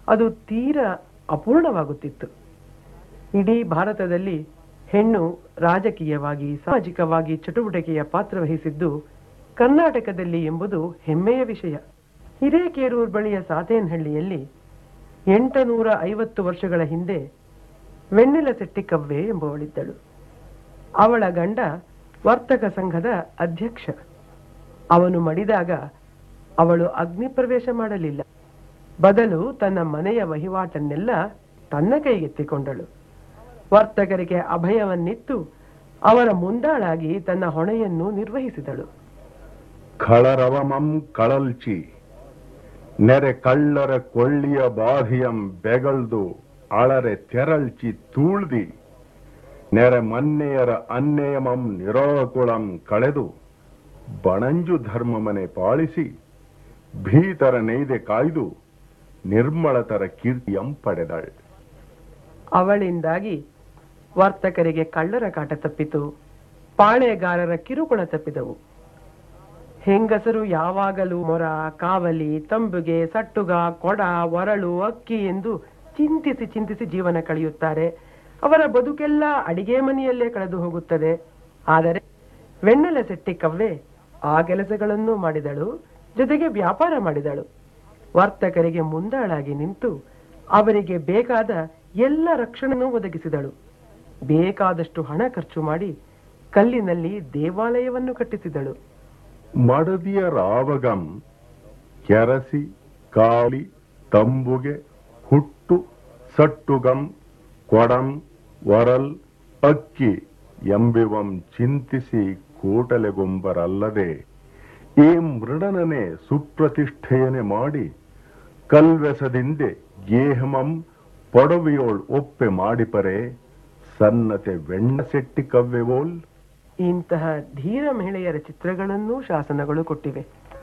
ಅದು ತೀರ ಅಪೂರ್ಣವಾಗುತ್ತಿತ್ತು ಇಡೀ ಭಾರತದಲ್ಲಿ ಹೆಣ್ಣು ರಾಜಕೀಯವಾಗಿ ಸಾಮಾಜಿಕವಾಗಿ ಚಟುವಟಿಕೆಯ ಪಾತ್ರ ವಹಿಸಿದ್ದು ಕರ್ನಾಟಕದಲ್ಲಿ ಎಂಬುದು ಹೆಮ್ಮೆಯ ವಿಷಯ ಹಿರೇಕೇರೂರು ಬಳಿಯ ಸಾತೇನಹಳ್ಳಿಯಲ್ಲಿ ಎಂಟುನೂರ ಐವತ್ತು ವರ್ಷಗಳ ಹಿಂದೆ ವೆಣ್ಣೆಲ ಸೆಟ್ಟಿಕವ್ವೆ ಎಂಬುವಳಿದ್ದಳು ಅವಳ ಗಂಡ ವರ್ತಕ ಸಂಘದ ಅಧ್ಯಕ್ಷ ಅವನು ಮಡಿದಾಗ ಅವಳು ಅಗ್ನಿ ಪ್ರವೇಶ ಮಾಡಲಿಲ್ಲ ಬದಲು ತನ್ನ ಮನೆಯ ವಹಿವಾಟನ್ನೆಲ್ಲ ತನ್ನ ಕೈಗೆತ್ತಿಕೊಂಡಳು ವರ್ತಕರಿಗೆ ಅಭಯವನ್ನಿತ್ತು ಅವರ ಮುಂದಾಳಾಗಿ ತನ್ನ ಹೊಣೆಯನ್ನು ನಿರ್ವಹಿಸಿದಳು ಕಳರವಮಂ ಕಳಲ್ಚಿ ನೆರೆ ಕಳ್ಳರ ಕೊಳ್ಳಿಯ ಬಾಧಿಯಂ ಬೆಗಳ್ದು ಅಳರೆ ತೆರಳ್ಚಿ ತೂಳ್ದಿ ನೆರೆ ಮನ್ನೆಯರ ಅನ್ಯಯಮಂ ನಿರೋಕುಳಂ ಕಳೆದು ಬಣಂಜು ಧರ್ಮಮನೆ ಪಾಳಿಸಿ ಭೀತರ ನೈದೆ ಕಾಯ್ದು ನಿರ್ಮಳತರ ಕೀರ್ತಿಯಂ ಪಡೆದಳ್ ಅವಳಿಂದಾಗಿ ವರ್ತಕರಿಗೆ ಕಳ್ಳರ ಕಾಟ ತಪ್ಪಿತು ಪಾಳೆಗಾರರ ಕಿರುಕುಳ ತಪ್ಪಿದವು ಹೆಂಗಸರು ಯಾವಾಗಲೂ ಮೊರ ಕಾವಲಿ ತಂಬುಗೆ ಸಟ್ಟುಗ ಕೊಡ ಒರಳು ಅಕ್ಕಿ ಎಂದು ಚಿಂತಿಸಿ ಚಿಂತಿಸಿ ಜೀವನ ಕಳೆಯುತ್ತಾರೆ ಅವರ ಬದುಕೆಲ್ಲ ಅಡಿಗೆ ಮನೆಯಲ್ಲೇ ಕಳೆದು ಹೋಗುತ್ತದೆ ಆದರೆ ವೆಣ್ಣೆಲ ಸೆಟ್ಟಿ ಕವ್ವೆ ಆ ಕೆಲಸಗಳನ್ನು ಮಾಡಿದಳು ಜೊತೆಗೆ ವ್ಯಾಪಾರ ಮಾಡಿದಳು ವರ್ತಕರಿಗೆ ಮುಂದಾಳಾಗಿ ನಿಂತು ಅವರಿಗೆ ಬೇಕಾದ ಎಲ್ಲ ರಕ್ಷಣೆಯನ್ನು ಒದಗಿಸಿದಳು ಬೇಕಾದಷ್ಟು ಹಣ ಖರ್ಚು ಮಾಡಿ ಕಲ್ಲಿನಲ್ಲಿ ದೇವಾಲಯವನ್ನು ಕಟ್ಟಿಸಿದಳು ಮಡದಿಯ ರಾವಗಂ ಕೆರಸಿ ಕಾಳಿ ತಂಬುಗೆ ಹುಟ್ಟು ಸಟ್ಟುಗಂ ಕೊಡಂ ವರಲ್ ಅಕ್ಕಿ ಎಂಬಿವಂ ಚಿಂತಿಸಿ ಕೂಟಲೆಗೊಂಬರಲ್ಲದೆ ಈ ಮೃಡನನೆ ಸುಪ್ರತಿಷ್ಠೆಯನೆ ಮಾಡಿ ಕಲ್ವೆಸದಿಂದೆ ಗೇಹಮಂ ಪೊಡವಿಯೋಳ್ ಒಪ್ಪೆ ಮಾಡಿಪರೆ ಸನ್ನತೆ ವೆಣ್ಣಸೆಟ್ಟಿ ಕವ್ವೆವೋಲ್ ಇಂತಹ ಧೀರ ಮಹಿಳೆಯರ ಚಿತ್ರಗಳನ್ನೂ ಶಾಸನಗಳು ಕೊಟ್ಟಿವೆ